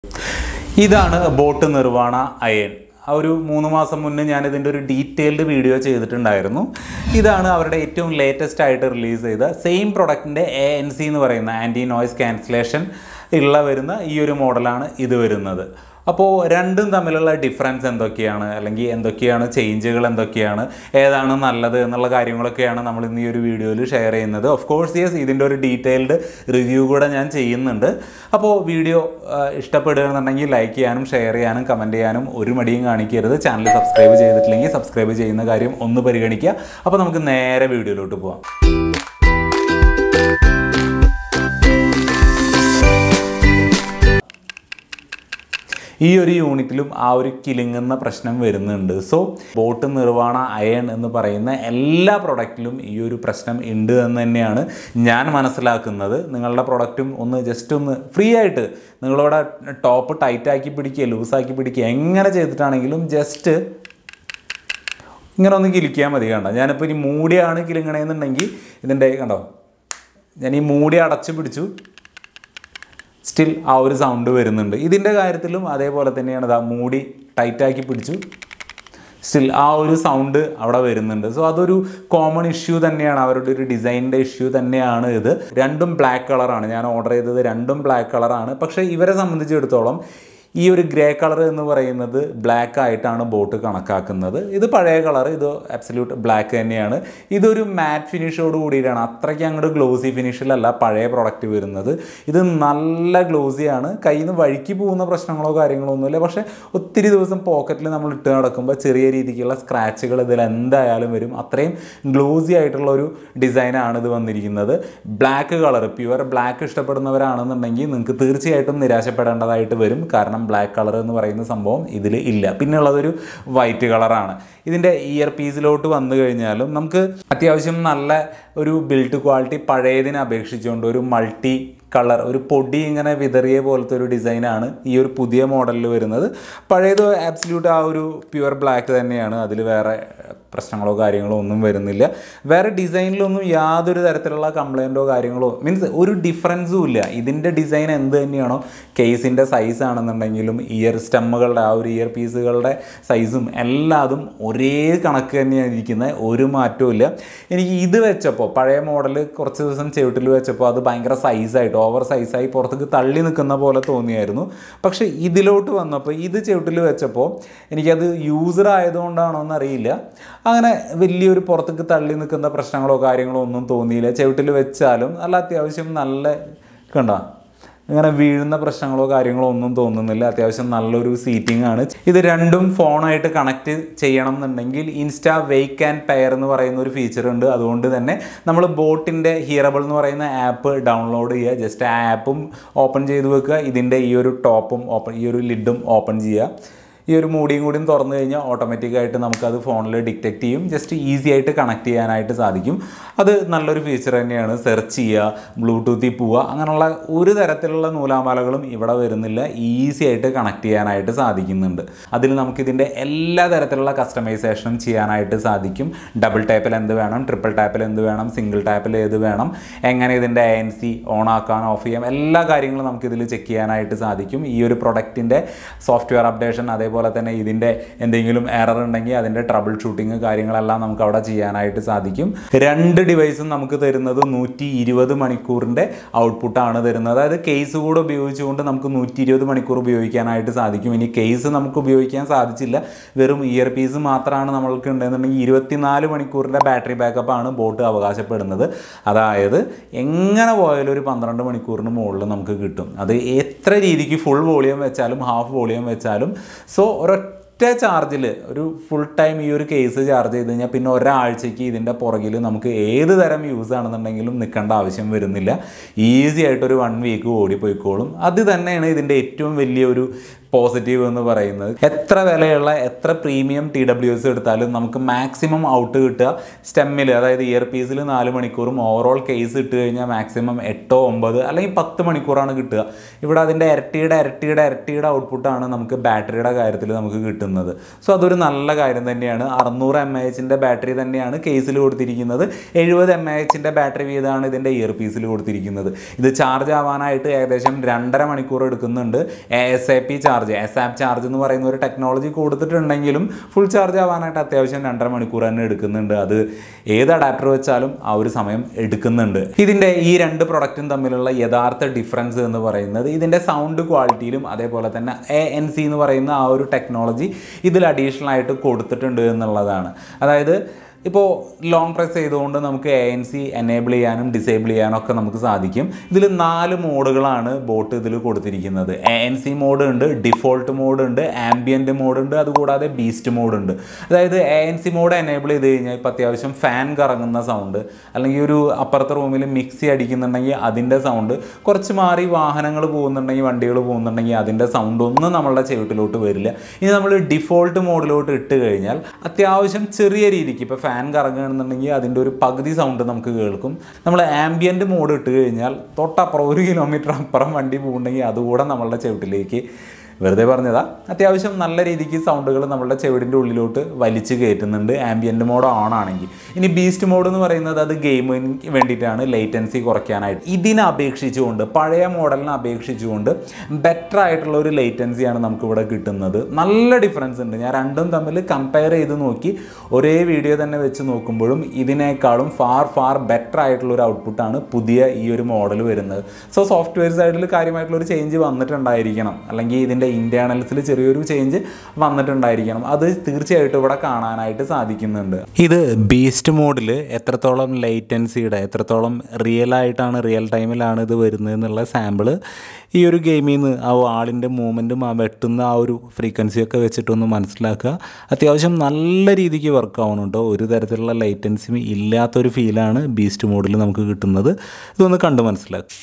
ഇതാണ് boat nirvana iron ആ ഒരു മൂന്ന് മാസം മുന്നേ ഞാൻ ഇതിൻ്റെ ഒരു ഡീറ്റെയിൽഡ് വീഡിയോ ചെയ്തിട്ടുണ്ടായിരുന്നു ഇതാണ് അവരുടെ ഏറ്റവും ലേറ്റസ്റ്റ് ആയിട്ട് റിലീസ് ചെയ്ത സെയിം പ്രൊഡക്റ്റിൻ്റെ എ എൻ സി എന്ന് പറയുന്ന ആൻറ്റി നോയ്സ് ക്യാൻസലേഷൻ ഉള്ള വരുന്ന ഈ ഒരു മോഡലാണ് ഇത് വരുന്നത് അപ്പോൾ രണ്ടും തമ്മിലുള്ള ഡിഫറൻസ് എന്തൊക്കെയാണ് അല്ലെങ്കിൽ എന്തൊക്കെയാണ് ചേഞ്ചുകൾ എന്തൊക്കെയാണ് ഏതാണ് നല്ലത് എന്നുള്ള കാര്യങ്ങളൊക്കെയാണ് നമ്മൾ ഇന്ന് ഈ ഒരു വീഡിയോയിൽ ഷെയർ ചെയ്യുന്നത് ഓഫ് കോഴ്സ് യെസ് ഇതിൻ്റെ ഒരു ഡീറ്റെയിൽഡ് റിവ്യൂ കൂടെ ഞാൻ ചെയ്യുന്നുണ്ട് അപ്പോൾ വീഡിയോ ഇഷ്ടപ്പെടുകയാണെന്നുണ്ടെങ്കിൽ ലൈക്ക് ചെയ്യാനും ഷെയർ ചെയ്യാനും കമൻറ്റ് ചെയ്യാനും ഒരു മടിയും കാണിക്കരുത് ചാനൽ സബ്സ്ക്രൈബ് ചെയ്തിട്ടില്ലെങ്കിൽ സബ്സ്ക്രൈബ് ചെയ്യുന്ന കാര്യം ഒന്ന് പരിഗണിക്കുക അപ്പോൾ നമുക്ക് നേരെ വീഡിയോയിലോട്ട് പോവാം ഈ ഒരു യൂണിറ്റിലും ആ ഒരു കിലുങ്ങുന്ന പ്രശ്നം വരുന്നുണ്ട് സോ ബോട്ട് നിർവാണ അയൺ എന്ന് പറയുന്ന എല്ലാ പ്രൊഡക്റ്റിലും ഈ ഒരു പ്രശ്നം ഉണ്ട് എന്ന് തന്നെയാണ് ഞാൻ മനസ്സിലാക്കുന്നത് നിങ്ങളുടെ പ്രൊഡക്റ്റും ഒന്ന് ജസ്റ്റ് ഒന്ന് ഫ്രീ ആയിട്ട് നിങ്ങളവിടെ ടോപ്പ് ടൈറ്റാക്കി പിടിക്കുക ലൂസാക്കി പിടിക്കുക എങ്ങനെ ചെയ്തിട്ടാണെങ്കിലും ജസ്റ്റ് ഇങ്ങനെ ഒന്ന് കിലിക്കാൻ മതി കണ്ടോ ഞാനിപ്പോൾ ഇനി മൂടിയാണ് കിലുങ്ങണേന്നുണ്ടെങ്കിൽ ഇതിൻ്റെ കണ്ടോ ഞാൻ ഈ മൂടി അടച്ചു പിടിച്ചു സ്റ്റിൽ ആ ഒരു സൗണ്ട് വരുന്നുണ്ട് ഇതിൻ്റെ കാര്യത്തിലും അതേപോലെ തന്നെയാണ് ഇതാ മൂടി ടൈറ്റാക്കി പിടിച്ചു സ്റ്റിൽ ആ ഒരു സൗണ്ട് അവിടെ വരുന്നുണ്ട് സോ അതൊരു കോമൺ ഇഷ്യൂ തന്നെയാണ് അവരുടെ ഒരു ഡിസൈനിൻ്റെ ഇഷ്യൂ തന്നെയാണ് ഇത് രണ്ടും ബ്ലാക്ക് കളറാണ് ഞാൻ ഓർഡർ ചെയ്തത് രണ്ടും ബ്ലാക്ക് കളറാണ് പക്ഷേ ഇവരെ സംബന്ധിച്ചിടത്തോളം ഈ ഒരു ഗ്രേ കളർ എന്ന് പറയുന്നത് ബ്ലാക്ക് ആയിട്ടാണ് ബോട്ട് കണക്കാക്കുന്നത് ഇത് പഴയ കളർ ഇത് അബ്സല്യൂട്ട് ബ്ലാക്ക് തന്നെയാണ് ഇതൊരു മാറ്റ് ഫിനിഷോട് കൂടിയിട്ടാണ് അത്രയ്ക്ക് അങ്ങോട്ട് ഗ്ലോസി ഫിനിഷിലല്ല പഴയ പ്രൊഡക്റ്റ് വരുന്നത് ഇത് നല്ല ഗ്ലോസിയാണ് കയ്യിൽ നിന്ന് വഴുക്കി പോകുന്ന പ്രശ്നങ്ങളോ കാര്യങ്ങളോ ഒന്നുമില്ല പക്ഷേ ഒത്തിരി ദിവസം പോക്കറ്റിൽ നമ്മൾ ഇട്ട് നടക്കുമ്പോൾ ചെറിയ രീതിക്കുള്ള സ്ക്രാച്ചുകൾ ഇതിൽ എന്തായാലും വരും അത്രയും ഗ്ലോസി ആയിട്ടുള്ള ഒരു ഡിസൈനാണ് ഇത് വന്നിരിക്കുന്നത് ബ്ലാക്ക് കളർ പ്യുവർ ബ്ലാക്ക് ഇഷ്ടപ്പെടുന്നവരാണെന്നുണ്ടെങ്കിൽ നിങ്ങൾക്ക് തീർച്ചയായിട്ടും നിരാശപ്പെടേണ്ടതായിട്ട് വരും കാരണം ബ്ലാക്ക് കളർ എന്ന് പറയുന്ന സംഭവം ഇതിൽ ഇല്ല പിന്നെ ഉള്ളതൊരു വൈറ്റ് കളറാണ് ഇതിൻ്റെ ഇയർ പീസിലോട്ട് വന്നു കഴിഞ്ഞാലും നമുക്ക് അത്യാവശ്യം നല്ല ഒരു ബിൽഡ് ക്വാളിറ്റി പഴയതിനെ അപേക്ഷിച്ചുകൊണ്ട് ഒരു മൾട്ടി കളർ ഒരു പൊടി ഇങ്ങനെ വിതറിയ പോലത്തെ ഒരു ഡിസൈനാണ് ഈ ഒരു പുതിയ മോഡലിൽ വരുന്നത് പഴയത് ആബ്സല്യൂട്ട് ആ ഒരു പ്യുവർ ബ്ലാക്ക് തന്നെയാണ് അതിൽ വേറെ പ്രശ്നങ്ങളോ കാര്യങ്ങളോ ഒന്നും വരുന്നില്ല വേറെ ഡിസൈനിലൊന്നും യാതൊരു തരത്തിലുള്ള കംപ്ലൈൻറ്റോ കാര്യങ്ങളോ മീൻസ് ഒരു ഡിഫറൻസും ഇല്ല ഇതിൻ്റെ ഡിസൈൻ എന്ത് തന്നെയാണോ കേസിൻ്റെ സൈസ് ആണെന്നുണ്ടെങ്കിലും ഇയർ സ്റ്റമ്മുകളുടെ ആ ഒരു ഇയർ പീസുകളുടെ സൈസും എല്ലാതും ഒരേ കണക്ക് തന്നെയാണ് ഇരിക്കുന്നത് ഒരു മാറ്റവും ഇല്ല എനിക്ക് ഇത് വെച്ചപ്പോൾ പഴയ മോഡൽ കുറച്ച് ദിവസം ചെവിട്ടിൽ വെച്ചപ്പോൾ അത് ഭയങ്കര സൈസായിട്ട് ഓവർ സൈസായി പുറത്തേക്ക് തള്ളി നിൽക്കുന്ന പോലെ തോന്നിയായിരുന്നു പക്ഷേ ഇതിലോട്ട് വന്നപ്പോൾ ഇത് ചെവിട്ടിൽ വെച്ചപ്പോൾ എനിക്കത് യൂസർ ആയതുകൊണ്ടാണോ എന്നറിയില്ല അങ്ങനെ വലിയൊരു പുറത്തേക്ക് തള്ളി നിൽക്കുന്ന പ്രശ്നങ്ങളോ കാര്യങ്ങളോ ഒന്നും തോന്നിയില്ല ചെവിട്ടിൽ വെച്ചാലും നല്ല അത്യാവശ്യം നല്ല കണ്ട ഇങ്ങനെ വീഴുന്ന പ്രശ്നങ്ങളോ കാര്യങ്ങളോ ഒന്നും തോന്നുന്നില്ല അത്യാവശ്യം നല്ലൊരു സീറ്റിംഗ് ആണ് ഇത് രണ്ടും ഫോണായിട്ട് കണക്ട് ചെയ്യണം എന്നുണ്ടെങ്കിൽ ഇൻസ്റ്റാ വെയ്ക്ക് ആൻഡ് പെയർ എന്ന് പറയുന്ന ഒരു ഫീച്ചർ ഉണ്ട് അതുകൊണ്ട് തന്നെ നമ്മൾ ബോട്ടിൻ്റെ ഹിയറബിൾ എന്ന് പറയുന്ന ആപ്പ് ഡൗൺലോഡ് ചെയ്യുക ജസ്റ്റ് ആ ആപ്പും ഓപ്പൺ ചെയ്ത് വെക്കുക ഇതിൻ്റെ ഈ ഒരു ടോപ്പും ഓപ്പൺ ഈ ഒരു ലിഡും ഓപ്പൺ ചെയ്യുക ഈ ഒരു മൂടിയും കൂടിയും തുറന്നു കഴിഞ്ഞാൽ ഓട്ടോമാറ്റിക്കായിട്ട് നമുക്കത് ഫോണിൽ ഡിറ്റക്റ്റ് ചെയ്യും ജസ്റ്റ് ഈസി ആയിട്ട് കണക്ട് ചെയ്യാനായിട്ട് സാധിക്കും അത് നല്ലൊരു ഫീച്ചർ തന്നെയാണ് സെർച്ച് ചെയ്യുക ബ്ലൂടൂത്തിൽ പോവുക അങ്ങനെയുള്ള ഒരു തരത്തിലുള്ള നൂലാമാലകളും ഇവിടെ വരുന്നില്ല ഈസി ആയിട്ട് കണക്ട് ചെയ്യാനായിട്ട് സാധിക്കുന്നുണ്ട് അതിൽ നമുക്കിതിൻ്റെ എല്ലാ തരത്തിലുള്ള കസ്റ്റമൈസേഷനും ചെയ്യാനായിട്ട് സാധിക്കും ഡബിൾ ടാപ്പിൽ എന്ത് വേണം ട്രിപ്പിൾ ടാപ്പിൽ എന്ത് വേണം സിംഗിൾ ടാപ്പിൽ ഏത് വേണം എങ്ങനെ ഇതിൻ്റെ എൻ സി ഓൺ ആക്കാൻ ഓഫ് ചെയ്യാം എല്ലാ കാര്യങ്ങളും നമുക്കിതിൽ ചെക്ക് ചെയ്യാനായിട്ട് സാധിക്കും ഈ ഒരു പ്രൊഡക്റ്റിൻ്റെ സോഫ്റ്റ്വെയർ അപ്ഡേഷൻ അതേപോലെ തന്നെ ഇതിൻ്റെ എന്തെങ്കിലും എറർ ഉണ്ടെങ്കിൽ അതിൻ്റെ ട്രബിൾ ഷൂട്ടിങ് കാര്യങ്ങളെല്ലാം നമുക്ക് അവിടെ ചെയ്യാനായിട്ട് സാധിക്കും രണ്ട് ഡിവൈസും നമുക്ക് തരുന്നത് നൂറ്റി ഇരുപത് മണിക്കൂറിൻ്റെ ഔട്ട്പുട്ടാണ് തരുന്നത് അതായത് കേസ് കൂടെ ഉപയോഗിച്ചുകൊണ്ട് നമുക്ക് നൂറ്റി ഇരുപത് മണിക്കൂർ ഉപയോഗിക്കാനായിട്ട് സാധിക്കും ഇനി കേസ് നമുക്ക് ഉപയോഗിക്കാൻ സാധിച്ചില്ല വെറും ഇയർ പീസ് മാത്രമാണ് നമ്മൾക്ക് ഉണ്ടെന്നുണ്ടെങ്കിൽ ഇരുപത്തിനാല് മണിക്കൂറിൻ്റെ ബാറ്ററി ബാക്കപ്പ് ആണ് ബോട്ട് അവകാശപ്പെടുന്നത് അതായത് എങ്ങനെ പോയാലും ഒരു പന്ത്രണ്ട് മണിക്കൂറിന് മുകളിൽ നമുക്ക് കിട്ടും അത് എത്ര രീതിക്ക് ഫുൾ വോളിയം വെച്ചാലും ഹാഫ് വോളിയം വെച്ചാലും സോ ഒരൊറ്റ ചാർജിൽ ഒരു ഫുൾ ടൈം ഈ ഒരു കേസ് ചാർജ് ചെയ്ത് കഴിഞ്ഞാൽ പിന്നെ ഒരാഴ്ചയ്ക്ക് ഇതിൻ്റെ പുറകിൽ നമുക്ക് ഏത് തരം യൂസ് ആണെന്നുണ്ടെങ്കിലും നിൽക്കേണ്ട ആവശ്യം വരുന്നില്ല ഈസി ആയിട്ട് ഒരു വൺ വീക്ക് ഓടിപ്പോയിക്കോളും അത് തന്നെയാണ് ഇതിൻ്റെ ഏറ്റവും വലിയൊരു പോസിറ്റീവ് എന്ന് പറയുന്നത് എത്ര വിലയുള്ള എത്ര പ്രീമിയം ടി ഡബ്ല്യു എസ് എടുത്താലും നമുക്ക് മാക്സിമം ഔട്ട് കിട്ടുക സ്റ്റെമ്മിൽ അതായത് ഇയർ പീസിൽ നാല് മണിക്കൂറും ഓവറോൾ കേസ് ഇട്ട് കഴിഞ്ഞാൽ മാക്സിമം എട്ടോ ഒമ്പത് അല്ലെങ്കിൽ പത്ത് മണിക്കൂറാണ് കിട്ടുക ഇവിടെ അതിൻ്റെ ഇരട്ടിയുടെ ഇരട്ടിയുടെ ഇരട്ടിയുടെ ഔട്ട്പുട്ടാണ് നമുക്ക് ബാറ്ററിയുടെ കാര്യത്തിൽ നമുക്ക് കിട്ടുന്നത് സോ അതൊരു നല്ല കാര്യം തന്നെയാണ് അറുന്നൂറ് എം എച്ചിൻ്റെ ബാറ്ററി തന്നെയാണ് കേസിൽ കൊടുത്തിരിക്കുന്നത് എഴുപത് എം എച്ചിൻ്റെ ബാറ്ററി വീതമാണ് ഇതിൻ്റെ ഇയർ പീസിൽ കൊടുത്തിരിക്കുന്നത് ഇത് ചാർജ് ആവാനായിട്ട് ഏകദേശം രണ്ടര മണിക്കൂർ എടുക്കുന്നുണ്ട് S A P charge S app charge എന്ന് പറയുന്ന ഒരു ടെക്നോളജി കൊടുത്തിട്ടുണ്ടെങ്കിലും ഫുൾ ചാർജ് ആവാനായിട്ട് അത്യാവശ്യം രണ്ടര മണിക്കൂർ തന്നെ എടുക്കുന്നുണ്ട് അത് ഏത് അഡാപ്റ്റർ വെച്ചാലും ആ ഒരു സമയം എടുക്കുന്നുണ്ട് ഇതിൻ്റെ ഈ രണ്ട് പ്രൊഡക്റ്റും തമ്മിലുള്ള യഥാർത്ഥ ഡിഫറൻസ് എന്ന് പറയുന്നത് ഇതിൻ്റെ സൗണ്ട് ക്വാളിറ്റിയിലും അതേപോലെ തന്നെ എ എൻ സി എന്ന് പറയുന്ന ആ ഒരു ടെക്നോളജി ഇതിൽ അഡീഷണൽ ആയിട്ട് കൊടുത്തിട്ടുണ്ട് എന്നുള്ളതാണ് അതായത് ഇപ്പോൾ ലോങ് പ്രസ് ചെയ്തുകൊണ്ട് നമുക്ക് എ എൻ സി എനേബിൾ ചെയ്യാനും ഡിസേബിൾ ചെയ്യാനും ഒക്കെ നമുക്ക് സാധിക്കും ഇതിൽ നാല് മോഡുകളാണ് ബോട്ട് ഇതിൽ കൊടുത്തിരിക്കുന്നത് എ എൻ സി മോഡ് ഉണ്ട് ഡിഫോൾട്ട് മോഡ് ഉണ്ട് ആംബിയൻറ്റ് മോഡ് ഉണ്ട് അതുകൂടാതെ ബീസ്റ്റ് മോഡ് ഉണ്ട് അതായത് A N C mode enable ചെയ്ത് കഴിഞ്ഞാൽ ഇപ്പോൾ അത്യാവശ്യം ഫാൻ കറങ്ങുന്ന സൗണ്ട് അല്ലെങ്കിൽ ഒരു അപ്പുറത്തെ റൂമിൽ മിക്സി അടിക്കുന്നുണ്ടെങ്കിൽ അതിൻ്റെ സൗണ്ട് കുറച്ച് മാറി വാഹനങ്ങൾ പോകുന്നുണ്ടെങ്കിൽ വണ്ടികൾ പോകുന്നുണ്ടെങ്കിൽ അതിൻ്റെ സൗണ്ട് ഒന്നും നമ്മളുടെ ചെവിട്ടിലോട്ട് വരില്ല ഇനി നമ്മൾ ഡിഫോൾട്ട് മോഡിലോട്ട് ഇട്ട് കഴിഞ്ഞാൽ അത്യാവശ്യം ചെറിയ രീതിക്ക് ഇപ്പോൾ ഫാൻ കറങ്ങുകയാണെന്നുണ്ടെങ്കിൽ അതിൻ്റെ ഒരു പകുതി സൗണ്ട് നമുക്ക് കേൾക്കും നമ്മൾ ആംബിയൻറ്റ് മോഡ് ഇട്ട് കഴിഞ്ഞാൽ തൊട്ടപ്പുറം ഒരു കിലോമീറ്റർ അപ്പുറം വണ്ടി പോകുന്നുണ്ടെങ്കിൽ അതുകൂടെ നമ്മളുടെ ചെവിട്ടിലേക്ക് വെറുതെ പറഞ്ഞതാ അത്യാവശ്യം നല്ല രീതിക്ക് സൗണ്ടുകൾ നമ്മളുടെ ചെവിടിൻ്റെ ഉള്ളിലോട്ട് വലിച്ചു കയറ്റുന്നുണ്ട് ആംബിയൻറ്റ് മോഡ് ഓൺ ആണെങ്കിൽ ഇനി ബീസ്റ്റ് മോഡ് എന്ന് പറയുന്നത് അത് ഗെയിമിന് വേണ്ടിയിട്ടാണ് ലേറ്റൻസി കുറയ്ക്കാനായിട്ട് ഇതിനെ അപേക്ഷിച്ചുകൊണ്ട് പഴയ മോഡലിനെ അപേക്ഷിച്ചുകൊണ്ട് ബെറ്റർ ആയിട്ടുള്ള ഒരു ലേറ്റൻസിയാണ് നമുക്കിവിടെ കിട്ടുന്നത് നല്ല ഡിഫറൻസ് ഉണ്ട് ഞാൻ രണ്ടും തമ്മിൽ കമ്പയർ ചെയ്ത് നോക്കി ഒരേ വീഡിയോ തന്നെ വെച്ച് നോക്കുമ്പോഴും ഇതിനേക്കാളും ഫാർ ഫാർ ബെറ്റർ ആയിട്ടുള്ള ഒരു ഔട്ട്പുട്ടാണ് പുതിയ ഈ ഒരു മോഡൽ വരുന്നത് സോ സോഫ്റ്റ്വെയർ സൈഡിൽ കാര്യമായിട്ടുള്ള ഒരു ചേഞ്ച് വന്നിട്ടുണ്ടായിരിക്കണം അല്ലെങ്കിൽ ഇതിൻ്റെ ഇൻറ്റേർണൽസിൽ ചെറിയൊരു ചേഞ്ച് വന്നിട്ടുണ്ടായിരിക്കണം അത് തീർച്ചയായിട്ടും ഇവിടെ കാണാനായിട്ട് സാധിക്കുന്നുണ്ട് ഇത് ബീസ്റ്റ് മോഡിൽ എത്രത്തോളം ലൈറ്റൻസിയുടെ എത്രത്തോളം റിയൽ ആയിട്ടാണ് റിയൽ ടൈമിലാണ് ഇത് വരുന്നത് എന്നുള്ള സാമ്പിള് ഈ ഒരു ഗെയിമിൽ നിന്ന് ആ ആളിൻ്റെ മൂവ്മെൻറ്റും ആ വെട്ടുന്ന ആ ഒരു ഫ്രീക്വൻസിയൊക്കെ വെച്ചിട്ടൊന്ന് മനസ്സിലാക്കുക അത്യാവശ്യം നല്ല രീതിക്ക് വർക്ക് ആവുന്നുണ്ട് ഒരു തരത്തിലുള്ള ലൈറ്റൻസി ഇല്ലാത്തൊരു ഫീലാണ് ബീസ്റ്റ് മോഡിൽ നമുക്ക് കിട്ടുന്നത് ഇതൊന്ന് കണ്ട് മനസ്സിലാക്കുക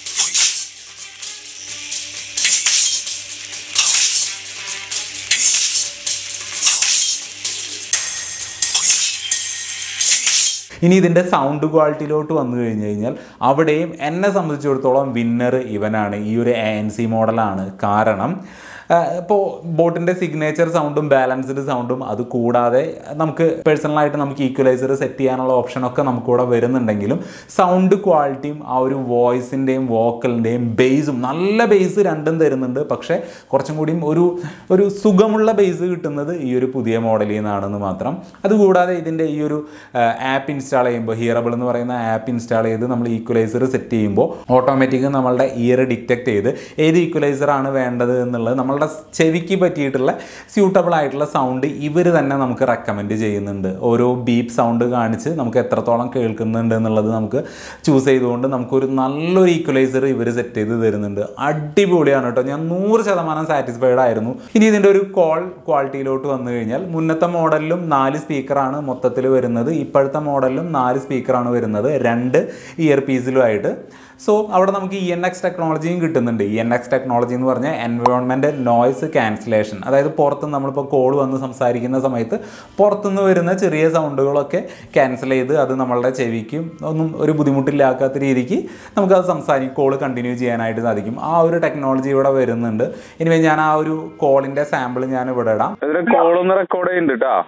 ഇനി ഇതിൻ്റെ സൗണ്ട് ക്വാളിറ്റിയിലോട്ട് വന്നു കഴിഞ്ഞ് കഴിഞ്ഞാൽ അവിടെയും എന്നെ സംബന്ധിച്ചിടത്തോളം വിന്നർ ഇവനാണ് ഈ ഒരു എ എൻ സി മോഡലാണ് കാരണം ഇപ്പോൾ ബോട്ടിൻ്റെ സിഗ്നേച്ചർ സൗണ്ടും ബാലൻസ്ഡ് സൗണ്ടും അത് കൂടാതെ നമുക്ക് പേഴ്സണലായിട്ട് നമുക്ക് ഈക്വലൈസർ സെറ്റ് ചെയ്യാനുള്ള ഓപ്ഷനൊക്കെ നമുക്കിവിടെ വരുന്നുണ്ടെങ്കിലും സൗണ്ട് ക്വാളിറ്റിയും ആ ഒരു വോയിസിൻ്റെയും വോക്കലിൻ്റെയും ബേസും നല്ല ബേസ് രണ്ടും തരുന്നുണ്ട് പക്ഷേ കുറച്ചും കൂടിയും ഒരു ഒരു സുഖമുള്ള ബേസ് കിട്ടുന്നത് ഈ ഒരു പുതിയ മോഡലിൽ നിന്നാണെന്ന് മാത്രം അതുകൂടാതെ ഇതിൻ്റെ ഈ ഒരു ആപ്പ് ഇൻസ്റ്റാൾ ചെയ്യുമ്പോൾ ഹിയറബിൾ എന്ന് പറയുന്ന ആപ്പ് ഇൻസ്റ്റാൾ ചെയ്ത് നമ്മൾ ഈക്വലൈസർ സെറ്റ് ചെയ്യുമ്പോൾ ഓട്ടോമാറ്റിക് നമ്മളുടെ ഇയർ ഡിറ്റക്ട് ചെയ്ത് ഏത് ഈക്വലൈസർ ആണ് വേണ്ടത് എന്നുള്ളത് നമ്മളുടെ ചെവിക്ക് പറ്റിയിട്ടുള്ള സ്യൂട്ടബിൾ ആയിട്ടുള്ള സൗണ്ട് ഇവർ തന്നെ നമുക്ക് റെക്കമെൻഡ് ചെയ്യുന്നുണ്ട് ഓരോ ബീപ്പ് സൗണ്ട് കാണിച്ച് നമുക്ക് എത്രത്തോളം കേൾക്കുന്നുണ്ട് എന്നുള്ളത് നമുക്ക് ചൂസ് ചെയ്തുകൊണ്ട് നമുക്കൊരു നല്ലൊരു ഈക്വലൈസർ ഇവർ സെറ്റ് ചെയ്ത് തരുന്നുണ്ട് അടിപൊളിയാണ് കേട്ടോ ഞാൻ നൂറ് ശതമാനം സാറ്റിസ്ഫൈഡ് ആയിരുന്നു ഇനി ഇതിൻ്റെ ഒരു കോൾ ക്വാളിറ്റിയിലോട്ട് വന്നു കഴിഞ്ഞാൽ മുന്നത്തെ മോഡലിലും നാല് സ്പീക്കറാണ് മൊത്തത്തിൽ വരുന്നത് ഇപ്പോഴത്തെ മോഡലിലും നാല് സ്പീക്കറാണ് വരുന്നത് രണ്ട് ഇയർ പീസിലുമായിട്ട് സോ അവിടെ നമുക്ക് ഇ എൻ എക്സ് ടെക്നോളജിയും കിട്ടുന്നുണ്ട് ഇ എൻ എക്സ് ടെക്നോളജി എന്ന് പറഞ്ഞാൽ എൻവയോൺമെൻറ്റ് നോയ്സ് ക്യാൻസലേഷൻ അതായത് പുറത്ത് നമ്മളിപ്പോൾ കോൾ വന്ന് സംസാരിക്കുന്ന സമയത്ത് പുറത്തുനിന്ന് വരുന്ന ചെറിയ സൗണ്ടുകളൊക്കെ ക്യാൻസൽ ചെയ്ത് അത് നമ്മളുടെ ചെവിക്കും ഒന്നും ഒരു ബുദ്ധിമുട്ടില്ലാക്കാത്ത രീതിക്ക് നമുക്കത് സംസാരിക്കും കോൾ കണ്ടിന്യൂ ചെയ്യാനായിട്ട് സാധിക്കും ആ ഒരു ടെക്നോളജി ഇവിടെ വരുന്നുണ്ട് ഇനി ഞാൻ ആ ഒരു കോളിൻ്റെ സാമ്പിൾ ഞാൻ ഇവിടെ ഇടാം ഇതിന് കോളൊന്ന് റെക്കോർഡ് ചെയ്യുന്നുണ്ട് കേട്ടാ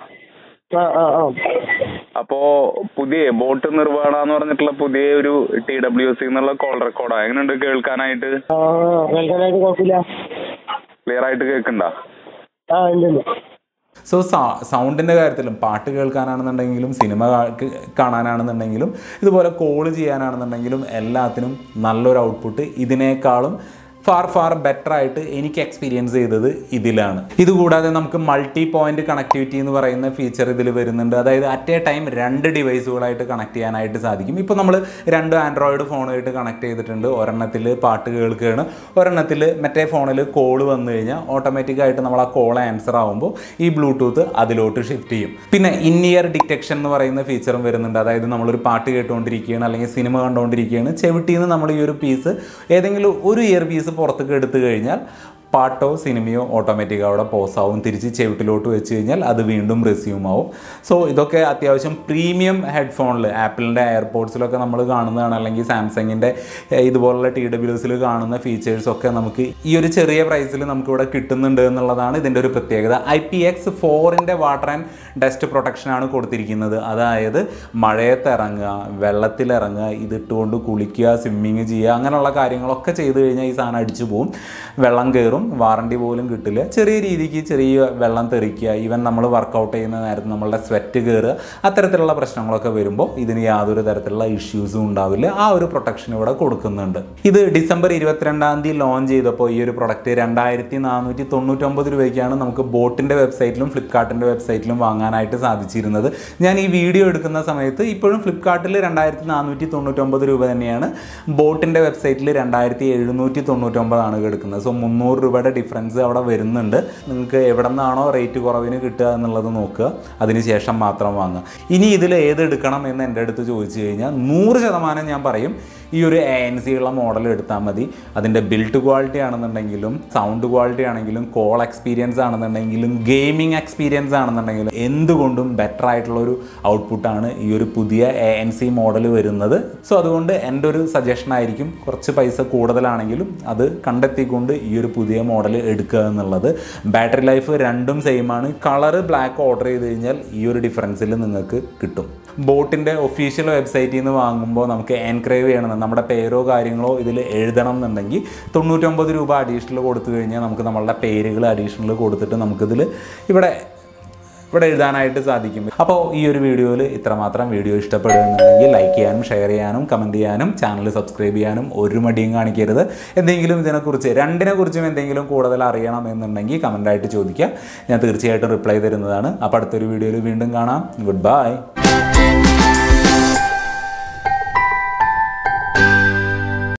ആ ആ ആ അപ്പോ പുതിയ ബോട്ട് നിർവ്വഹണ എന്ന് പറഞ്ഞിട്ടുള്ള പുതിയ ഒരു ടി ഡബ്ല്യു സി എന്നുള്ള കോൾ റെക്കോർഡാ എങ്ങനെയുണ്ട് കേൾക്കാനായിട്ട് ആ കേൾക്കാനായിട്ട് കുഴപ്പമില്ല ക്ലിയർ ആയിട്ട് കേൾക്കണ്ട ആ ഉണ്ട് ഉണ്ട് സോ സൗണ്ടിൻ്റെ കാര്യത്തിലും പാട്ട് കേൾക്കാനാണെന്നുണ്ടെങ്കിലും സിനിമ കാ- കാണാനാണെന്നുണ്ടെങ്കിലും ഇതുപോലെ കോൾ ചെയ്യാനാണെന്നുണ്ടെങ്കിലും എല്ലാത്തിനും നല്ലൊരു ഔട്ട്പുട്ട് ഇതിനേക്കാളും ഫാർ ഫാർ ബെറ്റർ ആയിട്ട് എനിക്ക് എക്സ്പീരിയൻസ് ചെയ്തത് ഇതിലാണ് ഇതുകൂടാതെ നമുക്ക് മൾട്ടി പോയിന്റ് കണക്ടിവിറ്റി എന്ന് പറയുന്ന ഫീച്ചർ ഇതിൽ വരുന്നുണ്ട് അതായത് അറ്റ് എ ടൈം രണ്ട് ഡിവൈസുകളായിട്ട് കണക്ട് ചെയ്യാനായിട്ട് സാധിക്കും ഇപ്പോൾ നമ്മൾ രണ്ട് ആൻഡ്രോയിഡ് ഫോണുമായിട്ട് കണക്ട് ചെയ്തിട്ടുണ്ട് ഒരെണ്ണത്തിൽ പാട്ട് കേൾക്കുകയാണ് ഒരെണ്ണത്തിൽ മറ്റേ ഫോണിൽ കോൾ വന്നു കഴിഞ്ഞാൽ ഓട്ടോമാറ്റിക്കായിട്ട് നമ്മൾ ആ കോൾ ആൻസർ ആകുമ്പോൾ ഈ ബ്ലൂടൂത്ത് അതിലോട്ട് ഷിഫ്റ്റ് ചെയ്യും പിന്നെ ഇൻ ഇയർ ഡിറ്റക്ഷൻ എന്ന് പറയുന്ന ഫീച്ചറും വരുന്നുണ്ട് അതായത് നമ്മളൊരു പാട്ട് കേട്ടുകൊണ്ടിരിക്കുകയാണ് അല്ലെങ്കിൽ സിനിമ കണ്ടുകൊണ്ടിരിക്കുകയാണ് ചെവിട്ടിൽ നിന്ന് നമ്മൾ ഈ ഒരു പീസ് ഏതെങ്കിലും ഒരു ഇയർ പീസ് പുറത്തേക്ക് എടുത്തു കഴിഞ്ഞാൽ പാട്ടോ സിനിമയോ ഓട്ടോമാറ്റിക് അവിടെ പോസ് ആവും തിരിച്ച് ചെവിട്ടിലോട്ട് വെച്ച് കഴിഞ്ഞാൽ അത് വീണ്ടും റെസ്യൂം ആവും സോ ഇതൊക്കെ അത്യാവശ്യം പ്രീമിയം ഹെഡ്ഫോണിൽ ആപ്പിളിൻ്റെ എയർപോർട്സിലൊക്കെ നമ്മൾ കാണുന്നതാണ് അല്ലെങ്കിൽ സാംസങ്ങിൻ്റെ ഇതുപോലുള്ള ടി ഡബ്ല്യൂസിൽ കാണുന്ന ഫീച്ചേഴ്സൊക്കെ നമുക്ക് ഈ ഒരു ചെറിയ പ്രൈസിൽ നമുക്കിവിടെ കിട്ടുന്നുണ്ട് എന്നുള്ളതാണ് ഇതിൻ്റെ ഒരു പ്രത്യേകത ഐ പി എക്സ് ഫോറിൻ്റെ വാട്ടർ ആൻഡ് ഡസ്റ്റ് പ്രൊട്ടക്ഷനാണ് കൊടുത്തിരിക്കുന്നത് അതായത് മഴയത്ത് ഇറങ്ങുക വെള്ളത്തിലിറങ്ങുക ഇതിട്ടുകൊണ്ട് കുളിക്കുക സ്വിമ്മിങ് ചെയ്യുക അങ്ങനെയുള്ള കാര്യങ്ങളൊക്കെ ചെയ്തു കഴിഞ്ഞാൽ ഈ സാധനം അടിച്ചു പോകും വെള്ളം കയറും വാറണ്ടി പോലും കിട്ടില്ല ചെറിയ രീതിക്ക് ചെറിയ വെള്ളം തെറിക്കുക ഈവൻ നമ്മൾ വർക്കൗട്ട് ചെയ്യുന്ന നേരത്ത് നമ്മളുടെ സ്വെറ്റ് കയറുക അത്തരത്തിലുള്ള പ്രശ്നങ്ങളൊക്കെ വരുമ്പോൾ ഇതിന് യാതൊരു തരത്തിലുള്ള ഇഷ്യൂസും ഉണ്ടാവില്ല ആ ഒരു പ്രൊട്ടക്ഷൻ ഇവിടെ കൊടുക്കുന്നുണ്ട് ഇത് ഡിസംബർ ഇരുപത്തിരണ്ടാം തീയതി ലോഞ്ച് ചെയ്തപ്പോൾ ഈ ഒരു പ്രൊഡക്റ്റ് രണ്ടായിരത്തി നാനൂറ്റി തൊണ്ണൂറ്റൊമ്പത് രൂപയ്ക്കാണ് നമുക്ക് ബോട്ടിൻ്റെ വെബ്സൈറ്റിലും ഫ്ലിപ്കാർട്ടിൻ്റെ വെബ്സൈറ്റിലും വാങ്ങാനായിട്ട് സാധിച്ചിരുന്നത് ഞാൻ ഈ വീഡിയോ എടുക്കുന്ന സമയത്ത് ഇപ്പോഴും ഫ്ലിപ്കാർട്ടിൽ രണ്ടായിരത്തി നാനൂറ്റി തൊണ്ണൂറ്റൊമ്പത് രൂപ തന്നെയാണ് ബോട്ടിൻ്റെ വെബ്സൈറ്റിൽ രണ്ടായിരത്തി എഴുന്നൂറ്റി തൊണ്ണൂറ്റൊമ്പതാണ് എടുക്കുന്നത് സോ മുന്നൂറ് രൂപയുടെ ഡിഫറൻസ് അവിടെ വരുന്നുണ്ട് നിങ്ങൾക്ക് എവിടെ നിന്നാണോ റേറ്റ് കുറവിന് കിട്ടുക എന്നുള്ളത് നോക്കുക അതിനുശേഷം മാത്രം വാങ്ങുക ഇനി ഇതിൽ ഏത് എടുക്കണം എന്ന് എൻ്റെ അടുത്ത് ചോദിച്ചു കഴിഞ്ഞാൽ നൂറ് ശതമാനം ഞാൻ പറയും ഈ ഒരു എ എൻ സി ഉള്ള മോഡൽ എടുത്താൽ മതി അതിൻ്റെ ബിൽഡ് ക്വാളിറ്റി ആണെന്നുണ്ടെങ്കിലും സൗണ്ട് ക്വാളിറ്റി ആണെങ്കിലും കോൾ എക്സ്പീരിയൻസ് ആണെന്നുണ്ടെങ്കിലും ഗെയിമിംഗ് എക്സ്പീരിയൻസ് ആണെന്നുണ്ടെങ്കിലും എന്തുകൊണ്ടും ബെറ്റർ ആയിട്ടുള്ള ഒരു ഔട്ട്പുട്ടാണ് ഈ ഒരു പുതിയ എ എൻ സി മോഡൽ വരുന്നത് സോ അതുകൊണ്ട് എൻ്റെ ഒരു സജഷൻ ആയിരിക്കും കുറച്ച് പൈസ കൂടുതലാണെങ്കിലും അത് കണ്ടെത്തിക്കൊണ്ട് ഈ ഒരു പുതിയ മോഡൽ എടുക്കുക എന്നുള്ളത് ബാറ്ററി ലൈഫ് രണ്ടും സെയിം ആണ് കളറ് ബ്ലാക്ക് ഓർഡർ ചെയ്ത് കഴിഞ്ഞാൽ ഈ ഒരു ഡിഫറൻസിൽ നിങ്ങൾക്ക് കിട്ടും ബോട്ടിൻ്റെ ഒഫീഷ്യൽ വെബ്സൈറ്റിൽ നിന്ന് വാങ്ങുമ്പോൾ നമുക്ക് എൻക്രൈവ് ചെയ്യണം നമ്മുടെ പേരോ കാര്യങ്ങളോ ഇതിൽ എഴുതണം എന്നുണ്ടെങ്കിൽ തൊണ്ണൂറ്റൊമ്പത് രൂപ അഡീഷണൽ കൊടുത്തു കഴിഞ്ഞാൽ നമുക്ക് നമ്മളുടെ പേരുകൾ അഡീഷണൽ കൊടുത്തിട്ട് നമുക്കിതിൽ ഇവിടെ ഇവിടെ എഴുതാനായിട്ട് സാധിക്കും അപ്പോൾ ഈ ഒരു വീഡിയോയിൽ ഇത്രമാത്രം വീഡിയോ ഇഷ്ടപ്പെടുകയെന്നുണ്ടെങ്കിൽ ലൈക്ക് ചെയ്യാനും ഷെയർ ചെയ്യാനും കമൻറ്റ് ചെയ്യാനും ചാനൽ സബ്സ്ക്രൈബ് ചെയ്യാനും ഒരു മടിയും കാണിക്കരുത് എന്തെങ്കിലും ഇതിനെക്കുറിച്ച് രണ്ടിനെ കുറിച്ചും എന്തെങ്കിലും കൂടുതൽ അറിയണം എന്നുണ്ടെങ്കിൽ കമൻ്റായിട്ട് ചോദിക്കുക ഞാൻ തീർച്ചയായിട്ടും റിപ്ലൈ തരുന്നതാണ് അപ്പോൾ അടുത്തൊരു വീഡിയോയിൽ വീണ്ടും കാണാം ഗുഡ് ബൈ